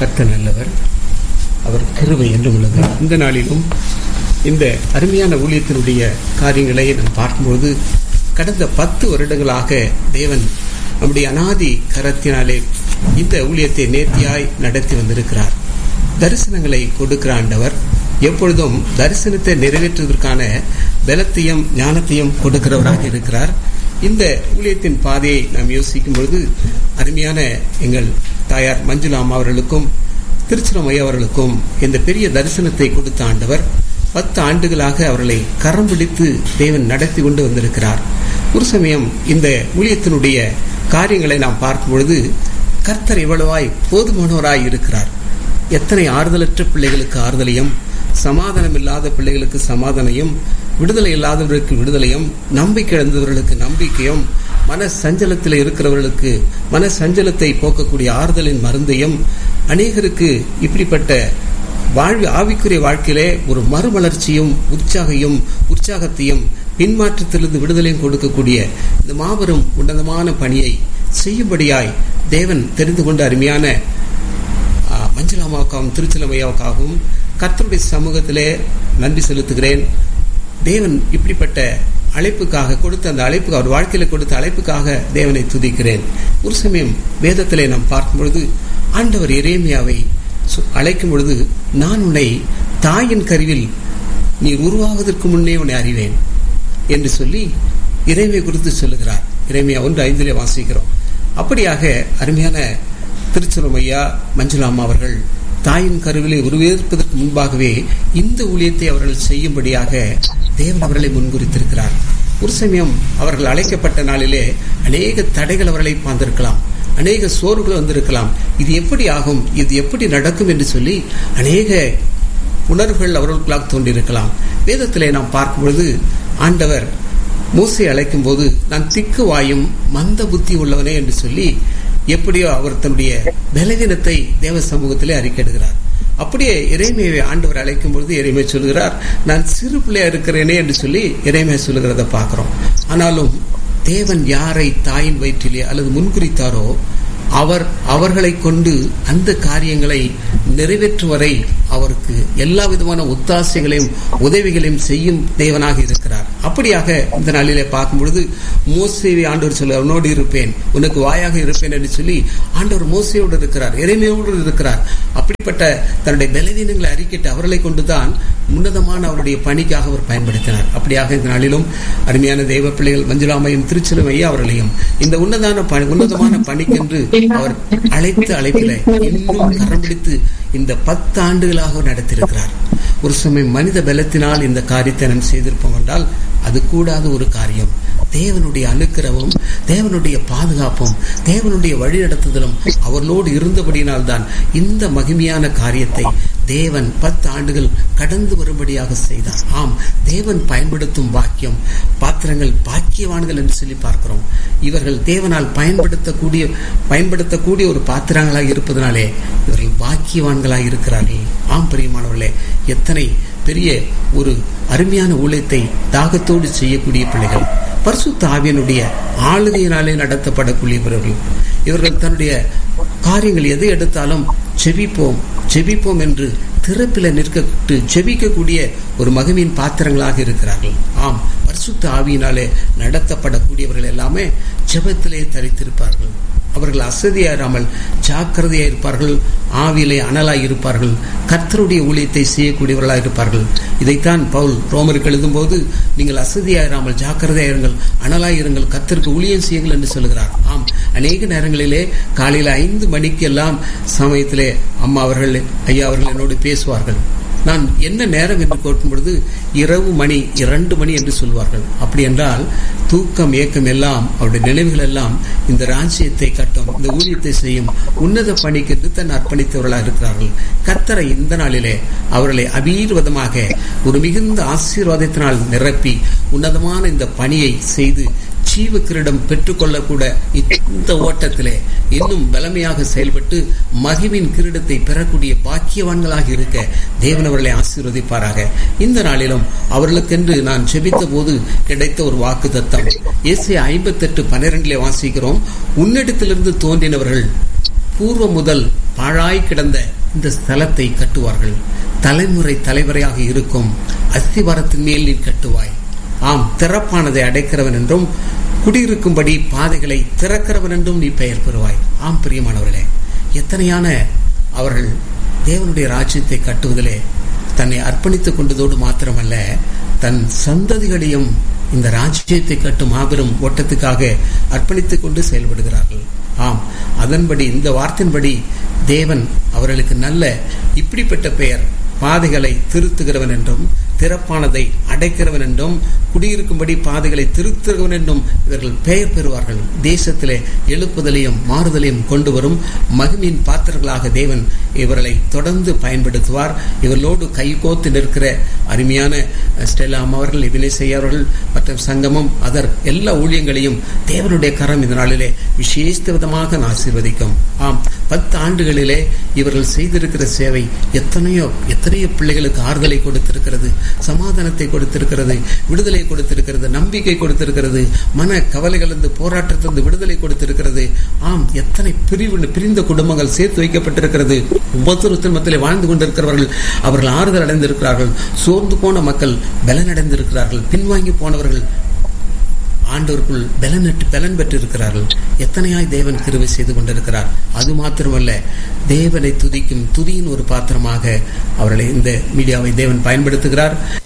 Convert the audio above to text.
கர்த்தர் நல்லவர் அவர் கிருபை என்றும் உள்ளது இந்த நாளிலும் இந்த அருமையான ஊழியத்தினுடைய காரியங்களை நாம் பார்க்கும்போது கடந்த பத்து வருடங்களாக தேவன் நம்முடைய அனாதி கரத்தினாலே இந்த ஊழியத்தை நேர்த்தியாய் நடத்தி வந்திருக்கிறார் தரிசனங்களை கொடுக்கிற ஆண்டவர் எப்பொழுதும் தரிசனத்தை நிறைவேற்றுவதற்கான பலத்தையும் ஞானத்தையும் கொடுக்கிறவராக இருக்கிறார் இந்த ஊழியத்தின் பாதையை நாம் யோசிக்கும் பொழுது அருமையான எங்கள் தாயார் மஞ்சுளாம் அவர்களுக்கும் திருச்சிரமையா அவர்களுக்கும் இந்த பெரிய தரிசனத்தை கொடுத்த ஆண்டவர் பத்து ஆண்டுகளாக அவர்களை கரம் பிடித்து தேவன் நடத்தி கொண்டு வந்திருக்கிறார் ஒரு சமயம் இந்த ஊழியத்தினுடைய காரியங்களை நாம் பார்க்கும் பொழுது கர்த்தர் இவ்வளவாய் போதுமானவராய் இருக்கிறார் எத்தனை ஆறுதலற்ற பிள்ளைகளுக்கு ஆறுதலையும் சமாதானம் இல்லாத பிள்ளைகளுக்கு சமாதானையும் விடுதலை இல்லாதவர்களுக்கு விடுதலையும் நம்பிக்கை இழந்தவர்களுக்கு நம்பிக்கையும் மன சஞ்சலத்தில் இருக்கிறவர்களுக்கு மன சஞ்சலத்தை போக்கக்கூடிய ஆறுதலின் மருந்தையும் அநேகருக்கு இப்படிப்பட்ட வாழ்வு ஆவிக்குரிய வாழ்க்கையிலே ஒரு மறுமலர்ச்சியும் உற்சாகையும் உற்சாகத்தையும் பின்மாற்றத்திலிருந்து விடுதலையும் கொடுக்கக்கூடிய இந்த மாபெரும் உன்னதமான பணியை செய்யும்படியாய் தேவன் தெரிந்து கொண்ட அருமையான மஞ்சளாமாவுக்காகவும் திருச்சிலமையாவுக்காகவும் கர்த்தருடைய சமூகத்திலே நன்றி செலுத்துகிறேன் தேவன் இப்படிப்பட்ட அழைப்புக்காக கொடுத்த அந்த அழைப்புக்கு அவர் வாழ்க்கையில கொடுத்த அழைப்புக்காக தேவனை துதிக்கிறேன் ஒரு சமயம் வேதத்திலே நாம் பார்க்கும் பொழுது ஆண்டவர் எரேமியாவை அழைக்கும் பொழுது நான் உன்னை தாயின் கருவில் நீ உருவாவதற்கு முன்னே உன்னை அறிவேன் என்று சொல்லி இறைமையை குறித்து சொல்லுகிறார் இறைமையா ஒன்று ஐந்திலே வாசிக்கிறோம் அப்படியாக அருமையான திருச்சுரமையா மஞ்சுளாமா அவர்கள் தாயின் கருவிலை உருவேற்பதற்கு முன்பாகவே இந்த ஊழியத்தை அவர்கள் செய்யும்படியாக தேவன் அவர்களை முன்குறித்திருக்கிறார் ஒரு சமயம் அவர்கள் அழைக்கப்பட்ட நாளிலே அநேக தடைகள் அவர்களை பார்த்திருக்கலாம் அநேக சோர்வுகள் வந்திருக்கலாம் இது எப்படி ஆகும் இது எப்படி நடக்கும் என்று சொல்லி அநேக உணர்வுகள் அவர்களுக்காக தோன்றியிருக்கலாம் வேதத்திலே நாம் பார்க்கும் பொழுது ஆண்டவர் மூசை அழைக்கும் போது நான் திக்கு வாயும் மந்த புத்தி உள்ளவனே என்று சொல்லி எப்படியோ அவர் தன்னுடைய பலவீனத்தை தேவ சமூகத்திலே அறிக்கையிடுகிறார் அப்படியே இறைமையை ஆண்டவர் அழைக்கும் பொழுது இறைமை சொல்கிறார் நான் சிறு பிள்ளையா இருக்கிறேனே என்று சொல்லி இறைமை சொல்லுகிறத பார்க்கிறோம் ஆனாலும் தேவன் யாரை தாயின் வயிற்றிலே அல்லது முன்குறித்தாரோ அவர் அவர்களை கொண்டு அந்த காரியங்களை நிறைவேற்றும் வரை அவருக்கு எல்லா விதமான ஒத்தாசைகளையும் உதவிகளையும் செய்யும் தேவனாக இருக்கிறார் அப்படியாக இந்த நாளிலே பார்க்கும் பொழுது மோசேவை ஆண்டவர் சொல்ல அவனோடு இருப்பேன் உனக்கு வாயாக இருப்பேன் என்று சொல்லி ஆண்டவர் மோசையோடு இருக்கிறார் இறைமையோடு இருக்கிறார் அப்படிப்பட்ட தன்னுடைய பலவீனங்களை அறிக்கிட்டு அவர்களை கொண்டுதான் உன்னதமான அவருடைய பணிக்காக அவர் பயன்படுத்தினார் அப்படியாக இந்த நாளிலும் அருமையான தெய்வ பிள்ளைகள் மஞ்சுளாமையும் திருச்சிலுமையும் அவர்களையும் இந்த உன்னதான பணி உன்னதமான பணிக்கென்று அவர் அழைத்து அழைப்பில இன்னும் கரம் பிடித்து இந்த பத்து ஆண்டுகளாக நடத்தியிருக்கிறார் ஒரு சமயம் மனித பலத்தினால் இந்த காரியத்தை நாம் செய்திருப்போம் என்றால் அது கூடாத ஒரு காரியம் தேவனுடைய அனுக்கிரவும் தேவனுடைய பாதுகாப்பும் தேவனுடைய வழிநடத்துதலும் அவர்களோடு இருந்தபடியினால்தான் இந்த மகிமையான காரியத்தை தேவன் பத்து ஆண்டுகள் கடந்து வரும்படியாக செய்தார் ஆம் தேவன் பயன்படுத்தும் பாக்கியம் பாத்திரங்கள் பாக்கியவான்கள் என்று சொல்லி பார்க்கிறோம் இவர்கள் தேவனால் பயன்படுத்தக்கூடிய பயன்படுத்தக்கூடிய ஒரு பாத்திரங்களாக இருப்பதனாலே இவர்கள் பாக்கியவான்களாக இருக்கிறார்கள் ஆம் பிரியமானவர்களே எத்தனை பெரிய ஒரு அருமையான ஊழியத்தை தாகத்தோடு செய்யக்கூடிய பிள்ளைகள் பரிசுத்த ஆவியனுடைய ஆளுகையினாலே நடத்தப்படக்கூடியவர்கள் இவர்கள் தன்னுடைய காரியங்கள் எதை எடுத்தாலும் செவிப்போம் செவிப்போம் என்று திறப்பில நிற்கட்டு செபிக்கக்கூடிய ஒரு மகிமையின் பாத்திரங்களாக இருக்கிறார்கள் ஆம் பரிசுத்த ஆவியினாலே நடத்தப்படக்கூடியவர்கள் எல்லாமே ஜெபத்திலே தரித்திருப்பார்கள் அவர்கள் அசதியாராமல் ஜாக்கிரதையா இருப்பார்கள் ஆவிலே அனலாய் இருப்பார்கள் கர்த்தருடைய ஊழியத்தை செய்யக்கூடியவர்களாக இருப்பார்கள் இதைத்தான் பவுல் ரோமருக்கு எழுதும் போது நீங்கள் அசதியாயிராமல் ஜாக்கிரதையாயிருங்கள் அனலாய் இருங்கள் கர்த்தருக்கு ஊழியம் செய்யுங்கள் என்று சொல்கிறார் ஆம் அநேக நேரங்களிலே காலையில் ஐந்து மணிக்கு எல்லாம் சமயத்திலே அம்மா அவர்கள் ஐயா அவர்கள் என்னோடு பேசுவார்கள் நான் என்ன நேரம் என்று கேட்கும் பொழுது இரவு மணி இரண்டு மணி என்று சொல்வார்கள் அப்படி என்றால் தூக்கம் ஏக்கம் எல்லாம் அவருடைய நினைவுகள் எல்லாம் இந்த ராஜ்யத்தை கட்டும் இந்த ஊழியத்தை செய்யும் உன்னத பணிக்கு தன் அர்ப்பணித்தவர்களாக இருக்கிறார்கள் கத்தரை இந்த நாளிலே அவர்களை அபீர்வதமாக ஒரு மிகுந்த ஆசீர்வாதத்தினால் நிரப்பி உன்னதமான இந்த பணியை செய்து ஜீவ கிரீடம் பெற்றுக்கொள்ளக்கூட இந்த ஓட்டத்திலே இன்னும் பலமையாக செயல்பட்டு மகிவின் கிரீடத்தை பெறக்கூடிய பாக்கியவான்களாக இருக்க தேவன் அவர்களை ஆசீர்வதிப்பாராக இந்த நாளிலும் அவர்களுக்கென்று நான் செபித்த போது கிடைத்த ஒரு வாக்கு தத்தம் இயேசு ஐம்பத்தெட்டு பன்னிரெண்டிலே வாசிக்கிறோம் உன்னிடத்திலிருந்து தோன்றினவர்கள் பூர்வம் முதல் பாழாய் கிடந்த இந்த ஸ்தலத்தை கட்டுவார்கள் தலைமுறை தலைவரையாக இருக்கும் அஸ்திவாரத்தின் மேல் நீ கட்டுவாய் ஆம் திறப்பானதை அடைக்கிறவன் என்றும் குடியிருக்கும்படி பாதைகளை திறக்கிறவன் என்றும் நீ பெயர் பெறுவாய் ஆம் பிரியமானவர்களே எத்தனையான அவர்கள் தேவனுடைய ராஜ்யத்தை கட்டுவதிலே தன்னை அர்ப்பணித்துக் கொண்டதோடு மாத்திரமல்ல தன் சந்ததிகளையும் இந்த ராஜ்யத்தை கட்டும் மாபெரும் ஓட்டத்துக்காக அர்ப்பணித்துக் கொண்டு செயல்படுகிறார்கள் ஆம் அதன்படி இந்த வார்த்தையின்படி தேவன் அவர்களுக்கு நல்ல இப்படிப்பட்ட பெயர் பாதைகளை திருத்துகிறவன் என்றும் திறப்பானதை அடைக்கிறவன் என்றும் குடியிருக்கும்படி பாதைகளை திருத்துகிறவன் என்றும் இவர்கள் பெயர் பெறுவார்கள் தேசத்திலே எழுப்புதலையும் மாறுதலையும் கொண்டு வரும் மகிமையின் பாத்திரங்களாக தேவன் இவர்களை தொடர்ந்து பயன்படுத்துவார் இவர்களோடு கைகோத்து நிற்கிற அருமையான ஸ்டெல்லாம் அவர்கள் இவினை அவர்கள் மற்றும் சங்கமம் அதர் எல்லா ஊழியங்களையும் தேவனுடைய கரம் இந்த நாளிலே விசேஷ விதமாக ஆசீர்வதிக்கும் ஆம் பத்து ஆண்டுகளிலே இவர்கள் செய்திருக்கிற சேவை எத்தனையோ எத்தனையோ பிள்ளைகளுக்கு ஆறுதலை கொடுத்திருக்கிறது சமாதானத்தை கொடுத்திருக்கிறது விடுதலை கொடுத்திருக்கிறது நம்பிக்கை கொடுத்திருக்கிறது மன கவலைகளிலிருந்து போராட்டத்திலிருந்து விடுதலை கொடுத்திருக்கிறது ஆம் எத்தனை பிரிவு பிரிந்த குடும்பங்கள் சேர்த்து வைக்கப்பட்டிருக்கிறது ஒவ்வொருத்தர் மத்திலே வாழ்ந்து கொண்டிருக்கிறவர்கள் அவர்கள் ஆறுதல் அடைந்திருக்கிறார்கள் சோர்ந்து போன மக்கள் பலனடைந்திருக்கிறார்கள் பின்வாங்கி போனவர்கள் ஆண்டோருக்குள் பலனற்று பலன் பெற்றிருக்கிறார்கள் எத்தனையாய் தேவன் கிருவை செய்து கொண்டிருக்கிறார் அது மாத்திரமல்ல தேவனை துதிக்கும் துதியின் ஒரு பாத்திரமாக அவர்களை இந்த மீடியாவை தேவன் பயன்படுத்துகிறார்